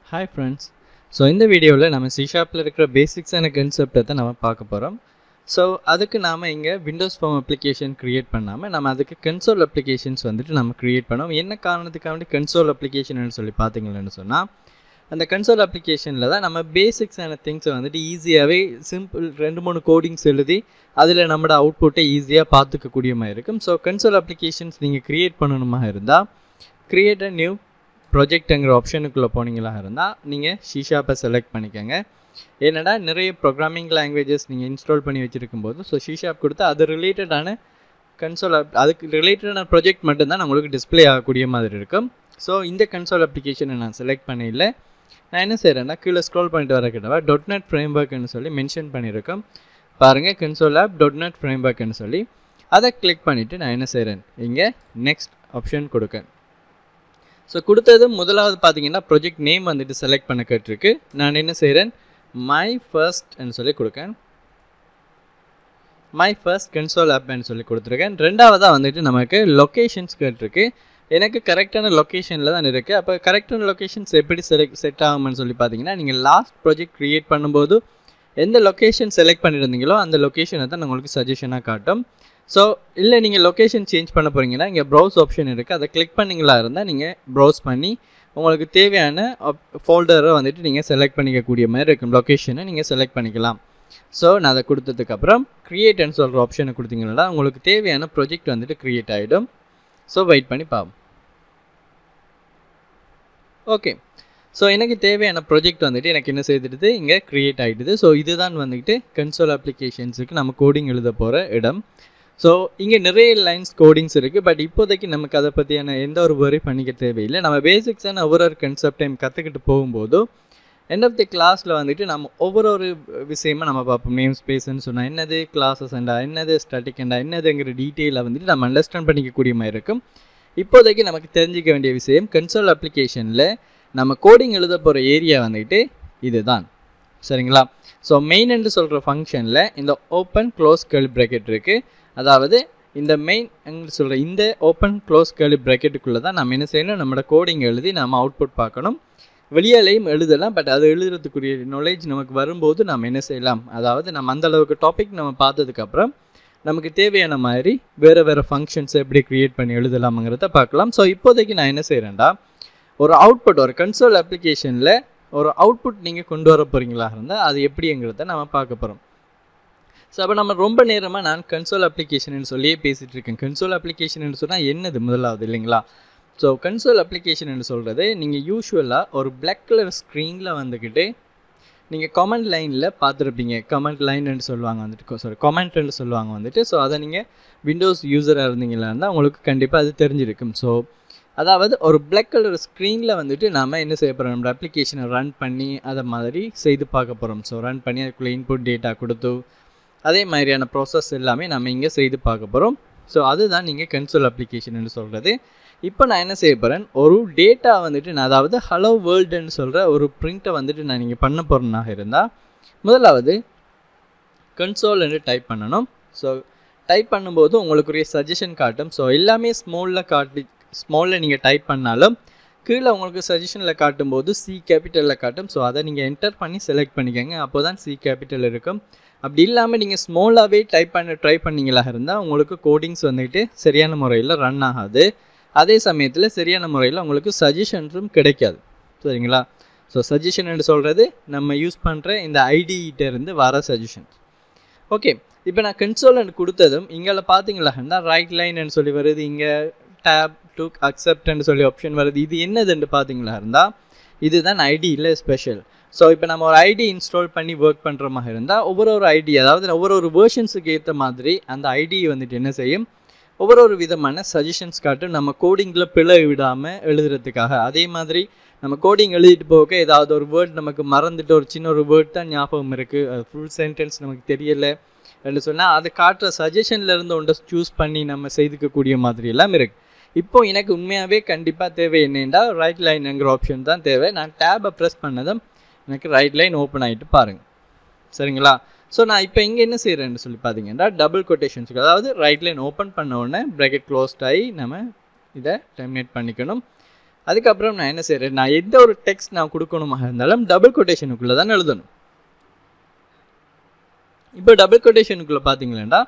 hi friends so இந்த வீடியோவில் நம்ம சிஷாப்பில் இருக்கிற பேசிக்ஸான கன்செப்டை தான் நம்ம பார்க்க போகிறோம் ஸோ அதுக்கு நாம் இங்கே விண்டோஸ் ஃபார்ம் அப்ளிகேஷன் க்ரியேட் பண்ணாமல் நம்ம அதுக்கு கன்சோல் அப்ளிகேஷன்ஸ் வந்துட்டு நம்ம க்ரியேட் பண்ணோம் என்ன காரணத்துக்காக வேண்டி கன்சோல் அப்ளிகேஷன் சொல்லி பார்த்தீங்கன்னு சொன்னால் அந்த கன்சோல் அப்ளிகேஷனில் தான் நம்ம பேசிக்ஸான திங்ஸை வந்துட்டு ஈஸியாகவே சிம்பிள் ரெண்டு மூணு கோடிங்ஸ் எழுதி அதில் நம்மளோட அவுட்புட்டை ஈஸியாக பார்த்துக்கக்கூடிய மாதிரி இருக்கும் ஸோ கன்சோல் அப்ளிகேஷன்ஸ் நீங்கள் க்ரியேட் பண்ணணுமா இருந்தால் க்ரியேட் அ நியூ ப்ரொஜெக்ட்டுங்கிற ஆப்ஷனுக்குள்ளே போனீங்களா இருந்தால் நீங்கள் ஷீஷாப்பை செலக்ட் பண்ணிக்கோங்க ஏன்னடா நிறைய ப்ரோக்ராமிங் லாங்குவேஜஸ் நீங்கள் இன்ஸ்டால் பண்ணி வச்சுருக்கும் போது ஸோ ஷீஷாப் கொடுத்து அது ரிலேட்டடான கன்சோல் அதுக்கு ரிலேட்டடான ப்ரொஜெக்ட் மட்டும்தான் உங்களுக்கு டிஸ்பிளே ஆகக்கூடிய மாதிரி இருக்கும் ஸோ இந்த கன்சோல் அப்ளிகேஷனை நான் செலக்ட் பண்ணியில் நான் என்ன செய்கிறேன்னா கீழே ஸ்க்ரோல் பண்ணிட்டு வர கிட்டவா டொட் நெட் ஃப்ரேம் ஒர்க்னு சொல்லி மென்ஷன் பண்ணியிருக்கோம் பாருங்கள் console app dot net frame ஒர்க்னு சொல்லி அதை கிளிக் பண்ணிவிட்டு நான் என்ன செய்கிறேன் இங்கே நெக்ஸ்ட் ஆப்ஷன் கொடுக்கேன் ஸோ கொடுத்தது முதலாவது பார்த்தீங்கன்னா ப்ரொஜெக்ட் நேம் வந்துட்டு செலக்ட் பண்ண கேட்டிருக்கு நான் என்ன செய்கிறேன் மை ஃபர்ஸ்ட்னு சொல்லி கொடுக்கேன் மை ஃபர்ஸ்ட் கன்சோல் ஆப்னு சொல்லி கொடுத்துருக்கேன் ரெண்டாவதாக வந்துட்டு நமக்கு லொக்கேஷன்ஸ் கேட்டிருக்கு எனக்கு கரெக்டான லொக்கேஷனில் தான் இருக்குது அப்போ கரெக்டான லொக்கேஷன்ஸ் எப்படி செலக்ட் செட் ஆகும்னு சொல்லி பார்த்தீங்கன்னா நீங்கள் லாஸ்ட் ப்ராஜெக்ட் க்ரியேட் பண்ணும்போது எந்த லொக்கேஷன் செலக்ட் பண்ணியிருந்தீங்களோ அந்த லொக்கேஷனை தான் உங்களுக்கு சஜஷனாக காட்டும் ஸோ இல்லை நீங்கள் லொக்கேஷன் சேஞ்ச் பண்ண போகிறீங்கன்னா இங்கே ப்ரௌஸ் ஆப்ஷன் இருக்குது அதை கிளிக் பண்ணிங்களா இருந்தால் நீங்கள் ப்ரௌஸ் பண்ணி உங்களுக்கு தேவையான ஃபோல்டரை வந்துட்டு நீங்கள் செலக்ட் பண்ணிக்கக்கூடிய மாதிரி இருக்கும் லொக்கேஷனை நீங்கள் செலக்ட் பண்ணிக்கலாம் ஸோ நான் அதை கொடுத்ததுக்கப்புறம் க்ரியேட்னு சொல்கிற ஆப்ஷனை கொடுத்தீங்கன்னா உங்களுக்கு தேவையான ப்ரொஜெக்ட் வந்துட்டு க்ரியேட் ஆகிடும் ஸோ வெயிட் பண்ணி பார்ப்போம் ஓகே ஸோ எனக்கு தேவையான ப்ரொஜெக்ட் வந்துட்டு எனக்கு என்ன செய்துடுது இங்கே க்ரியேட் ஆகிடுது ஸோ இதுதான் வந்துக்கிட்டு கன்சோல் அப்ளிகேஷன்ஸுக்கு நம்ம கோடிங் எழுத போகிற இடம் ஸோ இங்கே நிறைய லைன்ஸ் கோடிங்ஸ் இருக்குது பட் இப்போதைக்கு நமக்கு அதை பற்றியான எந்த ஒரு வரி பண்ணிக்க தேவையில்லை நம்ம பேசிக்ஸான ஒவ்வொரு ஒரு கன்செப்ட் டைம் கற்றுக்கிட்டு போகும்போது எண்ட் ஆஃப் தி கிளாஸில் வந்துட்டு நம்ம ஒவ்வொரு ஒரு விஷயமா நம்ம பார்ப்போம் நேம் ஸ்பேஸ்ன்னு சொன்னால் என்னது கிளாஸஸ் அண்டா என்னது ஸ்டாட்டிக் அண்டா என்னதுங்கிற டீட்டெயிலை வந்துட்டு நம்ம அண்டர்ஸ்டாண்ட் பண்ணிக்கக்கூடிய மாதிரி இருக்கும் இப்போதைக்கு நமக்கு தெரிஞ்சிக்க வேண்டிய விஷயம் கன்சோல் அப்ளிகேஷனில் நம்ம கோடிங் எழுத போகிற ஏரியா வந்துட்டு இதுதான் சரிங்களா ஸோ மெயின் என்று சொல்கிற ஃபங்க்ஷனில் இந்த ஓப்பன் க்ளோஸ் கேர்ள் ப்ராக்கெட் இருக்குது அதாவது இந்த மெயின் சொல்கிற இந்த ஓப்பன் க்ளோஸ் கேர்ள் ப்ராக்கெட்டுக்குள்ளே தான் நம்ம என்ன செய்யணும் நம்மளோட கோடிங் எழுதி நம்ம அவுட்புட் பார்க்கணும் வெளியாலையும் எழுதலாம் பட் அது எழுதுறதுக்குரிய நாலேஜ் நமக்கு வரும்போது நம்ம என்ன செய்யலாம் அதாவது நம்ம அந்த அளவுக்கு டாபிக் நம்ம பார்த்ததுக்கப்புறம் நமக்கு தேவையான மாதிரி வேறு வேறு ஃபங்க்ஷன்ஸ் எப்படி க்ரியேட் பண்ணி எழுதலாம்ங்கிறத பார்க்கலாம் ஸோ இப்போதைக்கு நான் என்ன செய்கிறேன்டா ஒரு அவுட்புட் ஒரு கன்சோல் அப்ளிகேஷனில் ஒரு அவுட்புட் நீங்கள் கொண்டு வர போகிறீங்களா இருந்தால் அது எப்படிங்கிறத நம்ம பார்க்க போகிறோம் ஸோ அப்போ நம்ம ரொம்ப நேரமாக நான் கன்சோல் அப்ளிகேஷன் சொல்லியே பேசிகிட்டு இருக்கேன் கன்சோல் அப்ளிகேஷன் சொன்னால் என்னது முதலாவது இல்லைங்களா ஸோ கன்சோல் அப்ளிகேஷன் சொல்கிறது நீங்கள் யூஸ்வலாக ஒரு பிளாக் கலர் ஸ்க்ரீனில் வந்துக்கிட்டு நீங்கள் கமெண்ட் லைனில் பார்த்துருப்பீங்க கமெண்ட் லைன்னு சொல்லுவாங்க வந்துட்டு சாரி கமெண்ட்னு சொல்லுவாங்க வந்துட்டு ஸோ அதை நீங்கள் விண்டோஸ் யூஸராக இருந்தீங்களா இருந்தால் உங்களுக்கு கண்டிப்பாக அது தெரிஞ்சிருக்கும் ஸோ அதாவது ஒரு பிளாக் கலர் ஸ்க்ரீனில் வந்துட்டு நாம் என்ன செய்ய போகிறோம் நம்ம அப்ளிகேஷனை ரன் பண்ணி அதை மாதிரி செய்து பார்க்க போகிறோம் ஸோ ரன் பண்ணி அதுக்குள்ளே இன்புட் டேட்டா கொடுத்து அதே மாதிரியான ப்ராசஸ் எல்லாமே நம்ம இங்கே செய்து பார்க்க போகிறோம் ஸோ அதுதான் நீங்கள் கன்சோல் அப்ளிகேஷன் சொல்கிறது இப்போ நான் என்ன செய்ய போகிறேன் ஒரு டேட்டா வந்துட்டு நான் அதாவது ஹலோ வேர்ல்டுன்னு சொல்கிற ஒரு ப்ரிண்ட்டை வந்துட்டு நான் நீங்கள் பண்ண போகிறனாக இருந்தால் முதலாவது கன்சோல் என்று டைப் பண்ணணும் ஸோ டைப் பண்ணும்போது உங்களுக்குரிய சஜஷன் காட்டும் ஸோ எல்லாமே ஸ்மாலில் காட்டி ஸ்மாலில் நீங்கள் டைப் பண்ணாலும் கீழே உங்களுக்கு சஜஷனில் காட்டும்போது சி கேபிட்டலில் காட்டும் ஸோ அதை நீங்கள் என்டர் பண்ணி செலக்ட் பண்ணிக்கோங்க அப்போ தான் சி கேபிட்டல் இருக்கும் அப்படி இல்லாமல் நீங்கள் ஸ்மாலாகவே டைப் பண்ண ட்ரை பண்ணிங்களா இருந்தால் உங்களுக்கு கோடிங்ஸ் வந்துட்டு சரியான முறையில் ரன் ஆகாது அதே சமயத்தில் சரியான முறையில் உங்களுக்கு சஜஷன்ஸும் கிடைக்காது சரிங்களா ஸோ சஜஷன் சொல்கிறது நம்ம யூஸ் பண்ணுற இந்த ஐடிகிட்டேருந்து வர சஜஷன்ஸ் ஓகே இப்போ நான் கன்சோல் கொடுத்ததும் இங்கே பார்த்தீங்களா இருந்தால் ரைட் லைன்னு சொல்லி வருது இங்கே டேப் டு அக்செப்ட்னு சொல்லி ஆப்ஷன் வருது இது என்னதுன்னு பார்த்தீங்களா இருந்தால் இதுதான் ஐடியில் ஸ்பெஷல் ஸோ இப்போ நம்ம ஒரு ஐடி இன்ஸ்டால் பண்ணி ஒர்க் பண்ணுற மாதிரி இருந்தால் ஒவ்வொரு ஒரு ஐடி அதாவது ஒவ்வொரு ஒரு வேர்ஷன்ஸுக்கு ஏற்ற மாதிரி அந்த ஐடி வந்துட்டு என்ன செய்யும் ஒவ்வொரு ஒரு விதமான சஜஷன்ஸ் காட்டும் நம்ம கோடிங்கில் பிழை விடாமல் எழுதுறதுக்காக அதே மாதிரி நம்ம கோடிங் எழுதிட்டு போக ஏதாவது ஒரு வேர்ட் நமக்கு மறந்துட்டு ஒரு சின்ன ஒரு வேர்ட் தான் ஞாபகம் இருக்குது அது ஃபுல் சென்டென்ஸ் நமக்கு தெரியலை என்று சொன்னால் அது காட்டுற சஜஷனில் இருந்து ஒன்றை சூஸ் பண்ணி நம்ம செய்துக்கக்கூடிய மாதிரி எல்லாம் இருக்குது இப்போ எனக்கு உண்மையாகவே கண்டிப்பாக தேவை என்னென்னா ரைட் லைனுங்கிற ஆப்ஷன் தான் தேவை நான் டேபை ப்ரெஸ் பண்ணதும் எனக்கு ரைட் லைன் ஓப்பன் ஆகிட்டு பாருங்கள் சரிங்களா ஸோ நான் இப்போ இங்கே என்ன செய்கிறேன்னு சொல்லி பார்த்தீங்கன்னா டபுள் கொட்டேஷன்ஸுக்கு அதாவது ரைட் லைன் ஓப்பன் பண்ண உடனே ப்ராக்கெட் க்ளோஸ்ட் ஆகி நம்ம இதை டெர்மினேட் பண்ணிக்கணும் அதுக்கப்புறம் நான் என்ன செய்கிறேன் நான் எந்த ஒரு டெக்ஸ்ட் நான் கொடுக்கணுமாக இருந்தாலும் டபுள் கொட்டேஷனுக்குள்ளே தான் எழுதணும் இப்போ டபுள் கொட்டேஷனுக்குள்ளே பார்த்தீங்களேண்டா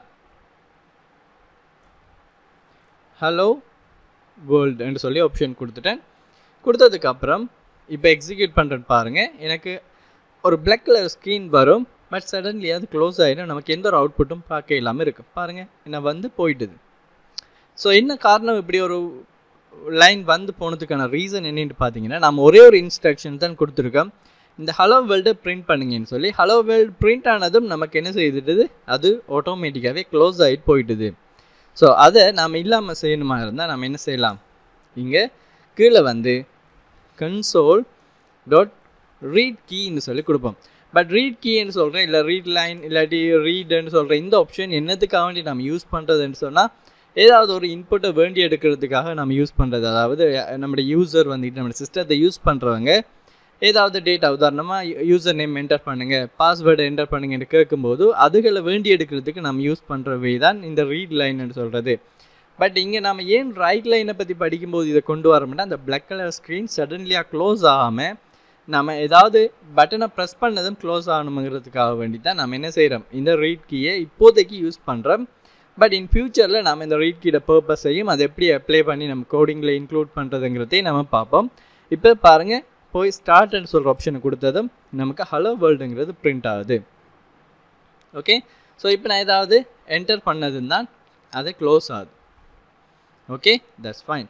ஹலோ வேர்ல்டுன்னு சொல்லி ஆப்ஷன் கொடுத்துட்டேன் கொடுத்ததுக்கப்புறம் இப்போ எக்ஸிக்யூட் பண்ணுறேன்னு பாருங்கள் எனக்கு ஒரு பிளாக் கலர் ஸ்க்ரீன் வரும் பட் சடன்லி அது க்ளோஸ் ஆகிடும் நமக்கு எந்த ஒரு அவுட்புட்டும் பார்க்க இல்லாமல் இருக்குது பாருங்கள் என்ன வந்து போயிட்டுது ஸோ என்ன காரணம் இப்படி ஒரு லைன் வந்து போனதுக்கான ரீசன் என்னென்னு பார்த்தீங்கன்னா நம்ம ஒரே ஒரு இன்ஸ்ட்ரக்ஷன் தான் கொடுத்துருக்கோம் இந்த ஹலோ வேர்ல்டு பிரிண்ட் பண்ணுங்கன்னு சொல்லி ஹலோ வேர்ல்டு பிரிண்ட் ஆனதும் நமக்கு என்ன செய்துட்டுது அது ஆட்டோமேட்டிக்காகவே க்ளோஸ் ஆகிட்டு போயிட்டுது ஸோ அதை நாம் இல்லாமல் செய்யணுமா இருந்தால் நம்ம என்ன செய்யலாம் இங்கே கீழே வந்து கன்சோல் டாட் ரீட் கீன்னு சொல்லி கொடுப்போம் பட் ரீட் கீன்னு சொல்கிறேன் இல்லை ரீட் லைன் இல்லாட்டி ரீடுன்னு சொல்கிறேன் இந்த ஆப்ஷன் என்னத்துக்காக வேண்டி நம்ம யூஸ் பண்ணுறதுன்னு சொன்னால் ஏதாவது ஒரு இன்புட்டை வேண்டி எடுக்கிறதுக்காக நம்ம யூஸ் பண்ணுறது அதாவது நம்மளுடைய யூசர் வந்துட்டு நம்ம சிஸ்டத்தை யூஸ் பண்ணுறவங்க ஏதாவது டேட்டா உதாரணமாக யூசர் நேம் என்டர் பண்ணுங்கள் பாஸ்வேர்டை என்டர் பண்ணுங்கன்னு கேட்கும்போது அதுகளை வேண்டி எடுக்கிறதுக்கு நம்ம யூஸ் பண்ணுற வே தான் இந்த ரீட் லைன்னு சொல்கிறது பட் இங்கே நம்ம ஏன் ரைட் லைனை பற்றி படிக்கும்போது இதை கொண்டு வரோம்னா அந்த பிளாக் கலர் ஸ்க்ரீன் சடன்லியாக க்ளோஸ் ஆகாமல் நம்ம ஏதாவது பட்டனை ப்ரெஸ் பண்ணதும் க்ளோஸ் ஆகணுங்கிறதுக்காக வேண்டி தான் நம்ம என்ன செய்கிறோம் இந்த ரீட் கீயை இப்போதைக்கு யூஸ் பண்ணுறோம் பட் இன் ஃபியூச்சரில் நம்ம இந்த ரீட் கீட பர்பஸையும் அதை எப்படி அப்ளை பண்ணி நம்ம கோடிங்கில் இன்க்ளூட் பண்ணுறதுங்கிறதையும் நம்ம பார்ப்போம் இப்போ பாருங்கள் போய் ஸ்டார்ட்னு சொல்கிற ஆப்ஷனை கொடுத்ததும் நமக்கு ஹலோ வேர்ல்டுங்கிறது பிரிண்ட் ஆகுது ஓகே ஸோ இப்போ நான் ஏதாவது என்டர் பண்ணதுன்னு தான் அது க்ளோஸ் ஆகுது ஓகே தட்ஸ் ஃபைன்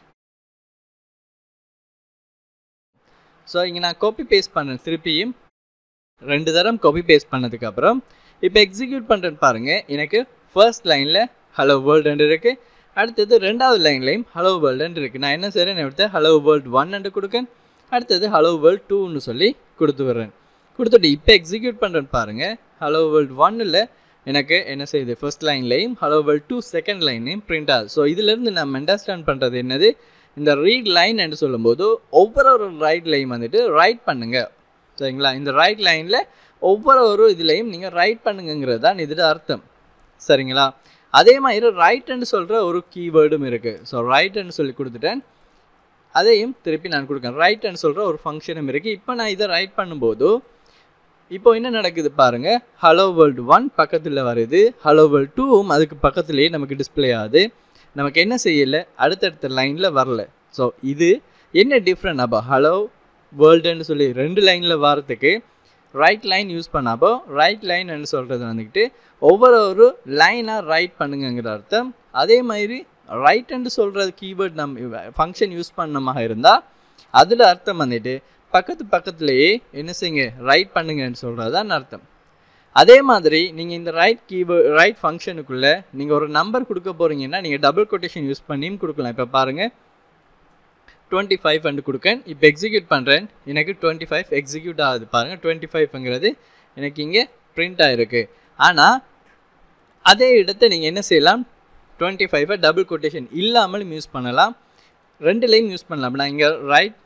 ஸோ இங்கே நான் காப்பி பேஸ்ட் பண்ணேன் திருப்பியும் ரெண்டு தரம் காப்பி பேஸ்ட் பண்ணதுக்கப்புறம் இப்போ எக்ஸிக்யூட் பண்ணுறேன்னு பாருங்கள் எனக்கு ஃபர்ஸ்ட் லைனில் ஹலோ வேர்ல்டுன்னு இருக்குது அடுத்தது ரெண்டாவது லைன்லையும் ஹலோ வேர்ல்டுன்னு இருக்குது நான் என்ன செய்கிறேன் எடுத்து ஹலோ வேர்ல்டு ஒன்னு கொடுக்கேன் அடுத்தது ஹலோ வேர்ல்டு டூன்னு சொல்லி கொடுத்து விட்றேன் கொடுத்துட்டு இப்போ எக்ஸிக்யூட் பண்ணுறேன்னு பாருங்கள் ஹலோ வேர்ல்டு ஒன்னில் எனக்கு என்ன செய்யுது ஃபர்ஸ்ட் லைன்லையும் ஹலோ வேர்ல்டு டூ செகண்ட் லைன்லையும் பிரிண்ட் ஆகுது ஸோ இதுலேருந்து நம்ம அண்டர்ஸ்டாண்ட் பண்ணுறது என்னது இந்த ரீட் லைன் என்று சொல்லும்போது ஒவ்வொரு ஒரு ரைட் லைன் வந்துட்டு ரைட் பண்ணுங்க சரிங்களா இந்த ரைட் லைனில் ஒவ்வொரு ஒரு இதுலேயும் நீங்கள் ரைட் பண்ணுங்கிறது தான் இதோட அர்த்தம் சரிங்களா அதே மாதிரி ரைட்டுன்னு சொல்கிற ஒரு கீவேர்டும் இருக்குது ஸோ ரைட்டுன்னு சொல்லி கொடுத்துட்டேன் அதையும் திருப்பி நான் கொடுக்கேன் ரைட்டுன்னு சொல்கிற ஒரு ஃபங்க்ஷனும் இருக்குது இப்போ நான் இதை ரைட் பண்ணும்போது இப்போ என்ன நடக்குது பாருங்கள் ஹலோ வேர்ல்டு ஒன் பக்கத்தில் வருது ஹலோ வேர்ல்டு டூவும் அதுக்கு பக்கத்துலேயே நமக்கு டிஸ்பிளே ஆகுது நமக்கு என்ன செய்யலை அடுத்தடுத்த லைனில் வரல ஸோ இது என்ன டிஃப்ரெண்ட் அப்போ ஹலோ வேர்ல்டுன்னு சொல்லி ரெண்டு லைனில் வரத்துக்கு ரைட் லைன் யூஸ் பண்ணப்போ ரைட் லைன்னு சொல்கிறது வந்துக்கிட்டு ஒவ்வொரு ஒரு லைனாக ரைட் பண்ணுங்கிற அர்த்தம் அதே மாதிரி ரைட்டுன்னு சொல்கிற கீவேர்ட் நம்ம ஃபங்க்ஷன் யூஸ் பண்ணமாக இருந்தால் அதில் அர்த்தம் வந்துட்டு பக்கத்து பக்கத்துலேயே என்ன செய்யுங்க ரைட் பண்ணுங்கன்னு சொல்கிறது தான் அர்த்தம் அதே மாதிரி நீங்கள் இந்த ரைட் கீவேர்ட் ரைட் ஃபங்க்ஷனுக்குள்ளே நீங்கள் ஒரு நம்பர் கொடுக்க போகிறீங்கன்னா நீங்கள் டபுள் கொட்டேஷன் யூஸ் பண்ணியும் கொடுக்கலாம் இப்போ பாருங்கள் டுவெண்ட்டி ஃபைவ் அண்டு கொடுக்கேன் இப்போ எக்ஸிக்யூட் பண்ணுறேன் எனக்கு டுவெண்ட்டி ஃபைவ் எக்ஸிக்யூட் ஆகுது பாருங்கள் டுவெண்ட்டி ஃபைவ்ங்கிறது எனக்கு இங்கே பிரிண்ட் ஆகிருக்கு ஆனால் அதே இடத்த நீங்கள் என்ன செய்யலாம் டுவெண்ட்டி ஃபைவை டபுள் கொட்டேஷன் இல்லாமலும் யூஸ் பண்ணலாம் ரெண்டுலேயும் யூஸ் பண்ணலாம் நான் இங்கே ரைட்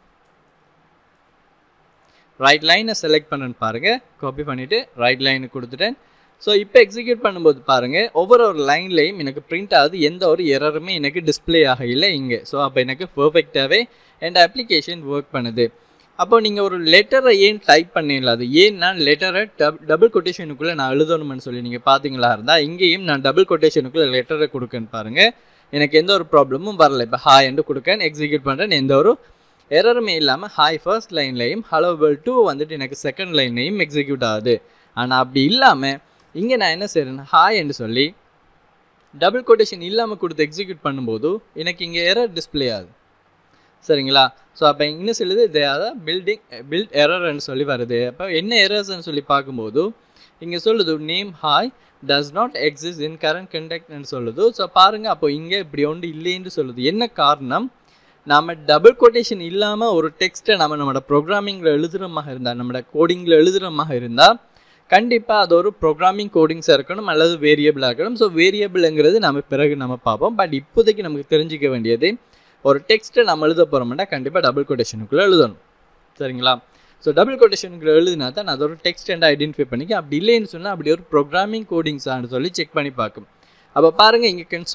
ரைட் லைனை செலக்ட் பண்ணுன்னு பாருங்கள் காப்பி பண்ணிவிட்டு ரைட் லைனு கொடுத்துட்டேன் ஸோ இப்போ எக்ஸிக்யூட் பண்ணும்போது பாருங்கள் ஒவ்வொரு ஒரு லைன்லேயும் எனக்கு பிரிண்ட் ஆகுது எந்த ஒரு எரருமே எனக்கு டிஸ்பிளே ஆகலை இங்கே ஸோ அப்போ எனக்கு பர்ஃபெக்டாகவே என் அப்ளிகேஷன் ஒர்க் பண்ணுது அப்போ நீங்கள் ஒரு லெட்டரை ஏன் டைப் பண்ணிடல அது ஏன்னா லெட்டரை டப் டபுள் கொட்டேஷனுக்குள்ளே நான் எழுதணும்னு சொல்லி நீங்கள் பார்த்தீங்களா இருந்தால் இங்கேயும் நான் டபுள் கொட்டேஷனுக்குள்ளே லெட்டரை கொடுக்கேன்னு பாருங்கள் எனக்கு எந்த ஒரு ப்ராப்ளமும் வரல இப்போ ஹாய் என்று கொடுக்கேன் எக்ஸிக்யூட் பண்ணுறேன் எந்த ஒரு எரருமே இல்லாமல் ஹாய் ஃபர்ஸ்ட் லைன்லையும் ஹலோ வேர்ல்ட் டூ வந்துட்டு எனக்கு செகண்ட் லைன்லையும் எக்ஸிக்யூட் ஆகுது ஆனால் அப்படி இல்லாமல் இங்கே நான் என்ன செய்கிறேன் ஹாய் என்று சொல்லி டபுள் கொட்டேஷன் இல்லாமல் கொடுத்து எக்ஸிக்யூட் பண்ணும்போது எனக்கு இங்கே எரர் டிஸ்பிளே ஆகுது சரிங்களா ஸோ அப்போ இன்னும் சொல்லுது தே ஆர் பில்டிங் பில்ட் எரர்னு சொல்லி வருது அப்போ என்ன எரர்ஸ்ன்னு சொல்லி பார்க்கும்போது இங்கே சொல்லுது name hi does not exist in current கண்டக்ட்னு சொல்லுது ஸோ பாருங்கள் அப்போ இங்கே இப்படி ஒன்று இல்லைன்னு சொல்லுது என்ன காரணம் நம்ம டபுள் கொட்டேஷன் இல்லாமல் ஒரு டெக்ஸ்ட்டை நம்ம நம்மளோட ப்ரோக்ராமிங்கில் எழுதுகிறமாக இருந்தால் நம்மளோட கோடிங்கில் எழுதுகிறமாக இருந்தால் கண்டிப்பாக அது ஒரு ப்ரோக்ராமிங் கோடிங்ஸாக இருக்கணும் அல்லது வேரியபிளாக இருக்கணும் ஸோ வேரியபிளுங்கிறது நம்ம பிறகு நம்ம பார்ப்போம் பட் இப்போதைக்கு நமக்கு தெரிஞ்சிக்க வேண்டியது ஒரு டெக்ஸ்ட்டை நம்ம எழுத போகிறோம்னா கண்டிப்பாக டபுள் கொட்டேஷனுக்குள்ளே எழுதணும் சரிங்களா ஸோ டபுள் கொட்டேஷனுக்குள்ளே எழுதினா தான் அது ஒரு டெக்ஸ்ட் அண்ட் ஐடென்டிஃபை பண்ணிக்க அப்படி இல்லைன்னு சொன்னால் அப்படி ஒரு ப்ரோக்ராமிங் கோடிங்ஸான்னு சொல்லி செக் பண்ணி பார்க்கும் அப்போ பாருங்கள் இங்கே கன்சோல்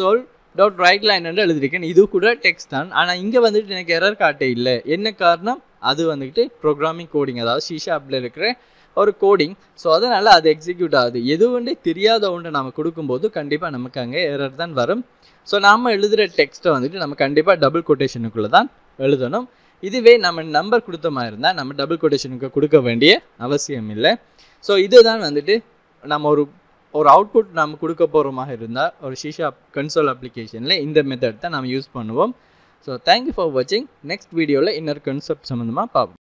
டாட் ரைட் லைன் என்று எழுதியிருக்கேன் இது கூட டெக்ஸ்ட் தான் ஆனால் இங்கே வந்துட்டு எனக்கு எரர் காட்ட இல்லை என்ன காரணம் அது வந்துட்டு ப்ரோக்ராமிங் கோடிங் அதாவது ஷீஷா ஆப்பில் இருக்கிற ஒரு கோடிங் ஸோ அதனால் அது எக்ஸிக்யூட் ஆகுது எது ஒன்றே தெரியாத ஒன்று நம்ம கொடுக்கும்போது கண்டிப்பாக நமக்கு அங்கே எரர் தான் வரும் ஸோ நாம் எழுதுகிற டெக்ஸ்ட்டை வந்துட்டு நம்ம கண்டிப்பாக டபுள் கொட்டேஷனுக்குள்ளே தான் எழுதணும் இதுவே நம்ம நம்பர் கொடுத்த மாதிரி இருந்தால் நம்ம டபுள் கொட்டேஷனுக்கு கொடுக்க வேண்டிய அவசியம் இல்லை ஸோ இதுதான் வந்துட்டு நம்ம ஒரு ஒரு அவுட்புட் நம்ம கொடுக்க போகிறோமாக இருந்தால் ஒரு ஷீஷா கன்சோல் அப்ளிகேஷனில் இந்த மெத்தட் தான் நம்ம யூஸ் பண்ணுவோம் ஸோ தேங்க்யூ ஃபார் வாட்சிங் நெக்ஸ்ட் வீடியோவில் இன்னொரு கன்செப்ட் சம்மந்தமாக பார்ப்போம்